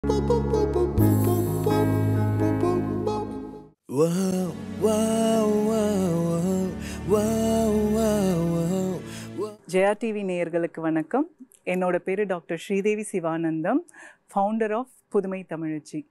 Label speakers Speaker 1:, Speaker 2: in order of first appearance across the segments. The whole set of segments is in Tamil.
Speaker 1: Wow, wow, wow, wow, wow, wow, wow.
Speaker 2: Jaya TV நேயர்களுக்கு வணக்கம் என்னோட பேர் doctor Sridevi Sivanandam founder of புதுமை தமிழச்சி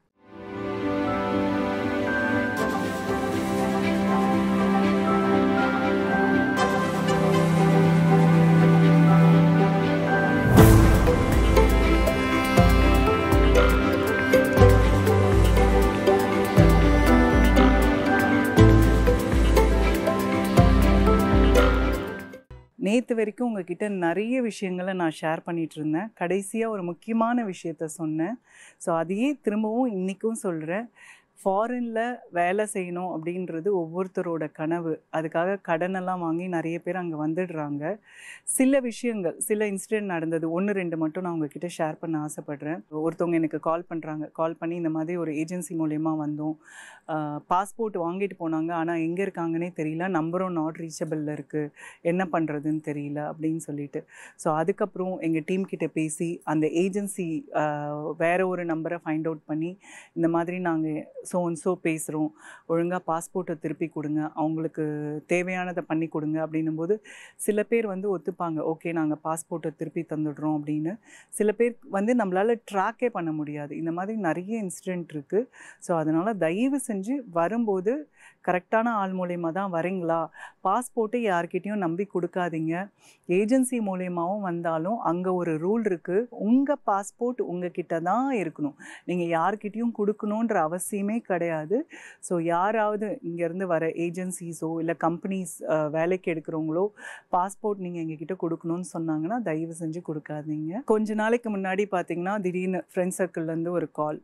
Speaker 2: நேற்று வரைக்கும் உங்ககிட்ட நிறைய விஷயங்களை நான் ஷேர் பண்ணிட்டு இருந்தேன் கடைசியாக ஒரு முக்கியமான விஷயத்த சொன்னேன் ஸோ அதையே திரும்பவும் இன்றைக்கும் சொல்கிறேன் ஃபாரினில் வேலை செய்யணும் அப்படின்றது ஒவ்வொருத்தரோட கனவு அதுக்காக கடனெல்லாம் வாங்கி நிறைய பேர் அங்கே வந்துடுறாங்க சில விஷயங்கள் சில இன்சிடென்ட் நடந்தது ஒன்று ரெண்டு மட்டும் நான் உங்ககிட்ட ஷேர் பண்ண ஆசைப்பட்றேன் ஒருத்தவங்க எனக்கு கால் பண்ணுறாங்க கால் பண்ணி இந்த மாதிரி ஒரு ஏஜென்சி மூலயமா வந்தோம் பாஸ்போர்ட் வாங்கிட்டு போனாங்க ஆனால் எங்கே இருக்காங்கன்னே தெரியல நம்பரும் நாட் ரீச்சபிளில் இருக்குது என்ன பண்ணுறதுன்னு தெரியல அப்படின்னு சொல்லிட்டு ஸோ அதுக்கப்புறம் எங்கள் டீம் கிட்ட பேசி அந்த ஏஜென்சி வேற ஒரு நம்பரை ஃபைண்ட் அவுட் பண்ணி இந்த மாதிரி நாங்கள் ஸோ அண்ட் ஸோ பேசுகிறோம் ஒழுங்காக பாஸ்போர்ட்டை திருப்பி கொடுங்க அவங்களுக்கு தேவையானதை பண்ணி கொடுங்க அப்படின்னும்போது சில பேர் வந்து ஒத்துப்பாங்க ஓகே நாங்கள் பாஸ்போர்ட்டை திருப்பி தந்துடுறோம் அப்படின்னு சில பேர் வந்து நம்மளால் ட்ராக்கே பண்ண முடியாது இந்த மாதிரி நிறைய இன்சிடெண்ட் இருக்குது ஸோ அதனால் தயவு செஞ்சு வரும்போது கரெக்டான ஆள் மூலயமா தான் வரீங்களா பாஸ்போர்ட்டை யார்கிட்டயும் நம்பி கொடுக்காதீங்க ஏஜென்சி மூலயமாவும் வந்தாலும் அங்கே ஒரு ரூல் இருக்குது உங்கள் பாஸ்போர்ட் உங்ககிட்ட தான் இருக்கணும் நீங்கள் யார்கிட்டயும் கொடுக்கணுன்ற அவசியமே கிடையாது ஸோ யாராவது இங்கேருந்து வர ஏஜென்சிஸோ இல்லை கம்பெனிஸ் வேலைக்கு எடுக்கிறவங்களோ பாஸ்போர்ட் நீங்கள் எங்ககிட்ட கொடுக்கணும்னு சொன்னாங்கன்னா தயவு செஞ்சு கொடுக்காதீங்க கொஞ்ச நாளைக்கு முன்னாடி பார்த்தீங்கன்னா திடீர்னு ஃப்ரெண்ட் சர்க்கிள்லேருந்து ஒரு கால்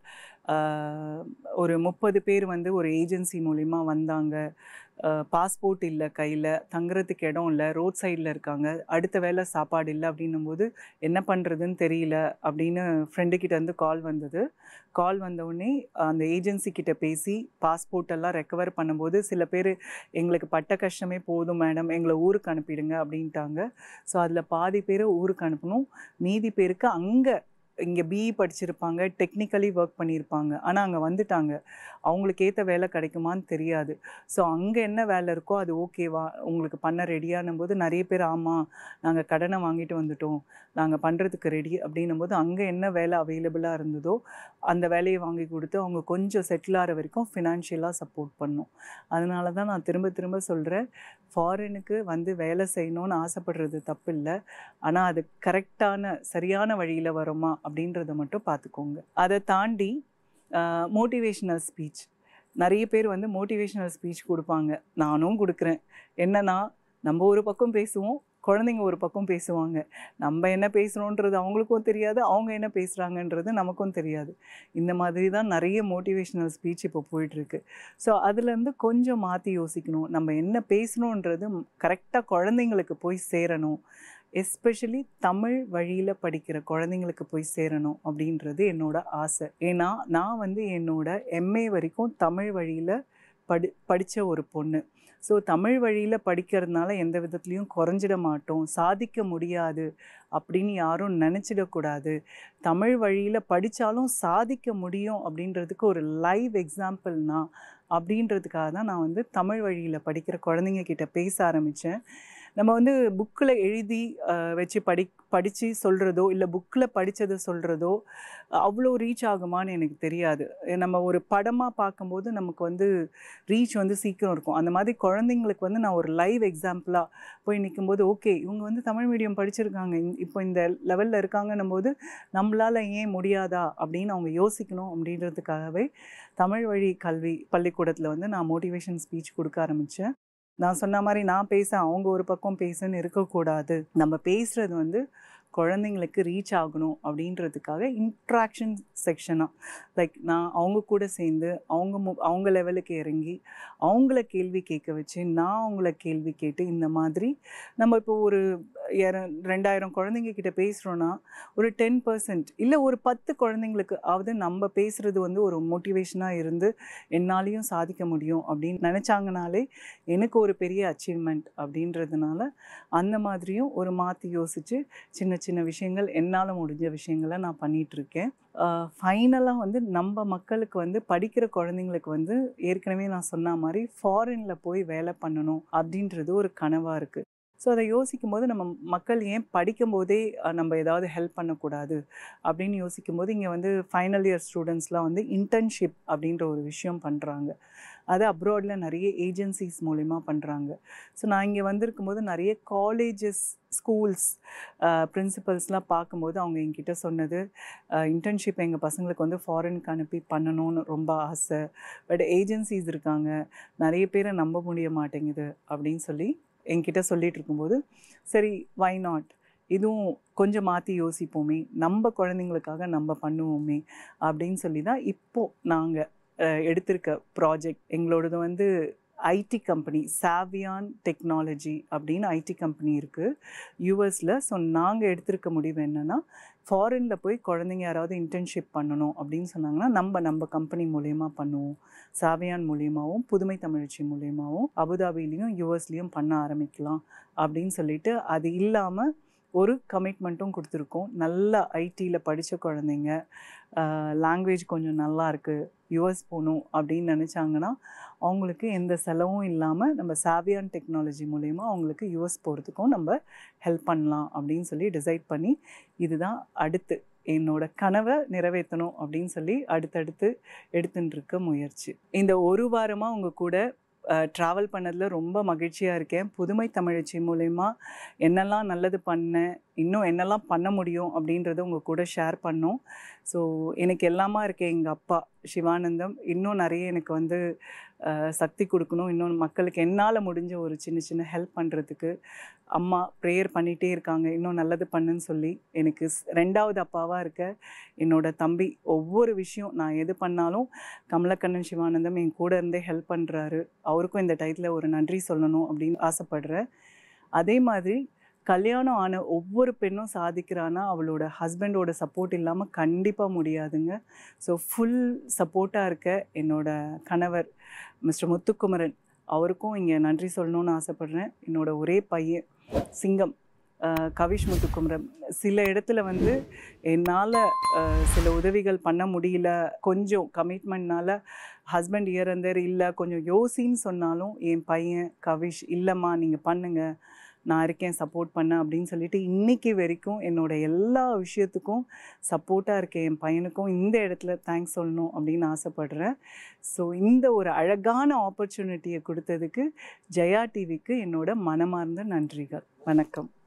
Speaker 2: ஒரு முப்பது பேர் வந்து ஒரு ஏஜென்சி மூலிமா வந்தாங்க பாஸ்போர்ட் இல்லை கையில் தங்குறதுக்கு இடம் இல்லை ரோட் சைடில் இருக்காங்க அடுத்த வேளை சாப்பாடு இல்லை அப்படின்னும்போது என்ன பண்ணுறதுன்னு தெரியல அப்படின்னு ஃப்ரெண்டுக்கிட்ட இருந்து கால் வந்தது கால் வந்தவுடனே அந்த ஏஜென்சி கிட்ட பேசி பாஸ்போர்ட் எல்லாம் ரெக்கவர் பண்ணும்போது சில பேர் எங்களுக்கு பட்ட கஷ்டமே போதும் மேடம் எங்களை ஊருக்கு அனுப்பிடுங்க அப்படின்ட்டாங்க ஸோ அதில் பாதி பேரை ஊருக்கு அனுப்பணும் மீதி பேருக்கு அங்கே இங்கே பிஇ படிச்சிருப்பாங்க டெக்னிக்கலி ஒர்க் பண்ணியிருப்பாங்க ஆனால் அங்கே வந்துட்டாங்க அவங்களுக்கு ஏற்ற வேலை கிடைக்குமான்னு தெரியாது ஸோ அங்கே என்ன வேலை இருக்கோ அது ஓகேவா உங்களுக்கு பண்ண ரெடியானும் போது நிறைய பேர் ஆமாம் நாங்கள் கடனை வாங்கிட்டு வந்துட்டோம் நாங்கள் பண்ணுறதுக்கு ரெடி அப்படின்னும் போது அங்கே என்ன வேலை அவைலபிளாக இருந்ததோ அந்த வேலையை வாங்கி கொடுத்து அவங்க கொஞ்சம் செட்டில் ஆகிற வரைக்கும் ஃபினான்ஷியலாக சப்போர்ட் பண்ணும் அதனால தான் நான் திரும்ப திரும்ப சொல்கிறேன் ஃபாரினுக்கு வந்து வேலை செய்யணும்னு ஆசைப்படுறது தப்பு இல்லை ஆனால் அது கரெக்டான சரியான வழியில் வருமா அப்படின்றத மட்டும் பார்த்துக்கோங்க அதை தாண்டி மோட்டிவேஷ்னல் ஸ்பீச் நிறைய பேர் வந்து மோட்டிவேஷ்னல் ஸ்பீச் கொடுப்பாங்க நானும் கொடுக்குறேன் என்னன்னா நம்ம ஒரு பக்கம் பேசுவோம் குழந்தைங்க ஒரு பக்கம் பேசுவாங்க நம்ம என்ன பேசுகிறோன்றது அவங்களுக்கும் தெரியாது அவங்க என்ன பேசுகிறாங்கன்றது நமக்கும் தெரியாது இந்த மாதிரி தான் நிறைய மோட்டிவேஷ்னல் ஸ்பீச் இப்போ போயிட்டுருக்கு ஸோ அதுலேருந்து கொஞ்சம் மாற்றி யோசிக்கணும் நம்ம என்ன பேசணுன்றது கரெக்டாக குழந்தைங்களுக்கு போய் சேரணும் எஸ்பெஷலி தமிழ் வழியில் படிக்கிற குழந்தைங்களுக்கு போய் சேரணும் அப்படின்றது என்னோட ஆசை ஏன்னா நான் வந்து என்னோட எம்ஏ வரைக்கும் தமிழ் வழியில் படி படித்த ஒரு பொண்ணு ஸோ தமிழ் வழியில் படிக்கிறதுனால எந்த விதத்துலேயும் குறைஞ்சிட மாட்டோம் சாதிக்க முடியாது அப்படின்னு யாரும் நினச்சிடக்கூடாது தமிழ் வழியில் படித்தாலும் சாதிக்க முடியும் அப்படின்றதுக்கு ஒரு லைவ் எக்ஸாம்பிள்னா அப்படின்றதுக்காக தான் நான் வந்து தமிழ் வழியில் படிக்கிற குழந்தைங்க கிட்ட பேச ஆரம்பித்தேன் நம்ம வந்து புக்கில் எழுதி வச்சு படி படித்து சொல்கிறதோ இல்லை புக்கில் படித்ததை சொல்கிறதோ அவ்வளோ ரீச் ஆகுமான்னு எனக்கு தெரியாது நம்ம ஒரு படமாக பார்க்கும்போது நமக்கு வந்து ரீச் வந்து சீக்கிரம் இருக்கும் அந்த மாதிரி குழந்தைங்களுக்கு வந்து நான் ஒரு லைவ் எக்ஸாம்பிளாக போய் நிற்கும்போது ஓகே இவங்க வந்து தமிழ் மீடியம் படிச்சிருக்காங்க இப்போ இந்த லெவலில் இருக்காங்கன்னும் போது நம்மளால் ஏன் முடியாதா அப்படின்னு அவங்க யோசிக்கணும் அப்படின்றதுக்காகவே தமிழ் வழி கல்வி பள்ளிக்கூடத்தில் வந்து நான் மோட்டிவேஷன் ஸ்பீச் கொடுக்க ஆரம்பித்தேன் நான் சொன்ன மாதிரி நான் பேச அவங்க ஒரு பக்கம் பேசுன்னு இருக்கக்கூடாது நம்ம பேசுகிறது வந்து குழந்தைங்களுக்கு ரீச் ஆகணும் அப்படின்றதுக்காக இன்ட்ராக்ஷன் செக்ஷனாக லைக் நான் அவங்க கூட சேர்ந்து அவங்க மு அவங்க லெவலுக்கு இறங்கி அவங்கள கேள்வி கேட்க வச்சு நான் அவங்கள கேள்வி கேட்டு இந்த மாதிரி நம்ம இப்போ ஒரு இர- ரெண்டாயிரம் குழந்தைங்க கிட்ட பேசுகிறோன்னா ஒரு டென் பர்சன்ட் இல்லை ஒரு பத்து குழந்தைங்களுக்கு ஆவது நம்ம பேசுகிறது வந்து ஒரு மோட்டிவேஷனாக இருந்து என்னாலையும் சாதிக்க முடியும் அப்படின்னு நினச்சாங்கனாலே எனக்கு ஒரு பெரிய அச்சீவ்மெண்ட் அப்படின்றதுனால அந்த மாதிரியும் ஒரு மாற்றி யோசித்து சின்ன சின்ன விஷயங்கள் என்னால் முடிஞ்ச விஷயங்களை நான் பண்ணிட்டு இருக்கேன் ஃபைனலாக வந்து நம்ம மக்களுக்கு வந்து படிக்கிற குழந்தைங்களுக்கு வந்து ஏற்கனவே நான் சொன்ன மாதிரி ஃபாரினில் போய் வேலை பண்ணணும் அப்படின்றது ஒரு கனவாக இருக்குது ஸோ அதை யோசிக்கும் போது நம்ம மக்கள் ஏன் படிக்கும் போதே அஹ், நம்ம ஏதாவது ஹெல்ப் பண்ணக்கூடாது அப்படின்னு யோசிக்கும் போது இங்கே வந்து ஃபைனல் இயர் ஸ்டூடெண்ட்ஸ்லாம் வந்து இன்டர்ன்ஷிப் அப்படின்ற ஒரு விஷயம் பண்ணுறாங்க அது அப்ராடில் நிறைய ஏஜென்சிஸ் மூலிமா பண்ணுறாங்க ஸோ நான் இங்கே வந்திருக்கும் போது நிறைய காலேஜஸ் ஸ்கூல்ஸ் பிரின்சிபல்ஸ்லாம் பார்க்கும்போது அவங்க என்கிட்ட சொன்னது இன்டர்ன்ஷிப் எங்கள் பசங்களுக்கு வந்து ஃபாரினுக்கு அனுப்பி பண்ணணும்னு ரொம்ப ஆசை பட் ஏஜென்சிஸ் இருக்காங்க நிறைய பேரை நம்ப முடிய மாட்டேங்குது அப்படின்னு சொல்லி என்கிட்ட சொல்லிட்டு இருக்கும்போது சரி வை நாட் இதுவும் கொஞ்சம் மாற்றி யோசிப்போமே நம்ம குழந்தைங்களுக்காக நம்ம பண்ணுவோமே அப்படின்னு சொல்லி தான் இப்போது நாங்கள் எடுத்திருக்க ப்ராஜெக்ட் எங்களோடது வந்து ஐடி கம்பெனி சாவியான் டெக்னாலஜி அப்படின்னு ஐடி கம்பெனி இருக்குது யூஎஸில் ஸோ நாங்கள் எடுத்திருக்க முடிவு என்னென்னா ஃபாரினில் போய் குழந்தைங்க யாராவது இன்டர்ன்ஷிப் பண்ணணும் அப்படின்னு சொன்னாங்கன்னா நம்ம நம்ம கம்பெனி மூலயமா பண்ணுவோம் சாவியான் மூலியமாகவும் புதுமை தமிழச்சி மூலியமாகவும் அபுதாபிலையும் யூஎஸ்லேயும் பண்ண ஆரம்பிக்கலாம் அப்படின்னு சொல்லிட்டு அது இல்லாமல் ஒரு கமிட்மெண்ட்டும் கொடுத்துருக்கோம் நல்ல ஐடியில் படித்த குழந்தைங்க லாங்குவேஜ் கொஞ்சம் நல்லா இருக்குது யூஎஸ் போகணும் அப்படின்னு நினச்சாங்கன்னா அவங்களுக்கு எந்த செலவும் இல்லாமல் நம்ம சாவியான் டெக்னாலஜி மூலயமா அவங்களுக்கு யூஎஸ் போகிறதுக்கும் நம்ம ஹெல்ப் பண்ணலாம் அப்படின்னு சொல்லி டிசைட் பண்ணி இதுதான் அடுத்து என்னோட கனவை நிறைவேற்றணும் அப்படின்னு சொல்லி அடுத்தடுத்து எடுத்துட்டு இருக்க முயற்சி இந்த ஒரு வாரமாக உங்கள் கூட ட்ராவல் பண்ணதில் ரொம்ப மகிழ்ச்சியாக இருக்கேன் புதுமை தமிழச்சி மூலயமா என்னெல்லாம் நல்லது பண்ணேன் இன்னும் என்னெல்லாம் பண்ண முடியும் அப்படின்றத உங்கள் கூட ஷேர் பண்ணோம் ஸோ எனக்கு எல்லாமா இருக்கேன் எங்கள் அப்பா சிவானந்தம் இன்னும் நிறைய எனக்கு வந்து அஹ், சக்தி கொடுக்கணும் இன்னும் மக்களுக்கு என்னால் முடிஞ்ச ஒரு சின்ன சின்ன ஹெல்ப் பண்ணுறதுக்கு அம்மா ப்ரேயர் பண்ணிகிட்டே இருக்காங்க இன்னும் நல்லது பண்ணுன்னு சொல்லி எனக்கு ஸ்- ரெண்டாவது அப்பாவாக இருக்க என்னோட தம்பி ஒவ்வொரு விஷயம் நான் எது பண்ணாலும் கமலக்கண்ணன் சிவானந்தம் என் கூட இருந்தே ஹெல்ப் பண்ணுறாரு அவருக்கும் இந்த டயத்தில் ஒரு நன்றி சொல்லணும் அப்படின்னு ஆசைப்படுறேன் அதே மாதிரி கல்யாணம் ஆன ஒவ்வொரு பெண்ணும் சாதிக்கிறான்னா அவளோட ஹஸ்பண்டோட சப்போர்ட் இல்லாமல் கண்டிப்பாக முடியாதுங்க ஸோ ஃபுல் சப்போர்ட்டாக இருக்க என்னோட கணவர் மிஸ்டர் முத்துக்குமரன் அவருக்கும் இங்கே நன்றி சொல்லணும்னு ஆசைப்படுறேன் என்னோட ஒரே பையன் சிங்கம் அஹ், கவிஷ் முத்துக்குமரன் சில இடத்துல வந்து என்னால் சில உதவிகள் பண்ண முடியல கொஞ்சம் கமிட்மெண்ட்னால ஹஸ்பண்ட் இறந்தார் இல்லை கொஞ்சம் யோசின்னு சொன்னாலும் என் பையன் கவிஷ் இல்லைம்மா நீங்கள் பண்ணுங்க நான் இருக்கேன் சப்போர்ட் பண்ண அப்படின்னு சொல்லிட்டு இன்னைக்கு வரைக்கும் என்னோட எல்லா விஷயத்துக்கும் சப்போர்ட்டாக இருக்கேன் என் பையனுக்கும் இந்த இடத்துல தேங்க்ஸ் சொல்லணும் அப்படின்னு ஆசைப்படுறேன் ஸோ இந்த ஒரு அழகான ஆப்பர்ச்சுனிட்டியை கொடுத்ததுக்கு ஜெயா டிவிக்கு என்னோட மனமார்ந்த நன்றிகள் வணக்கம்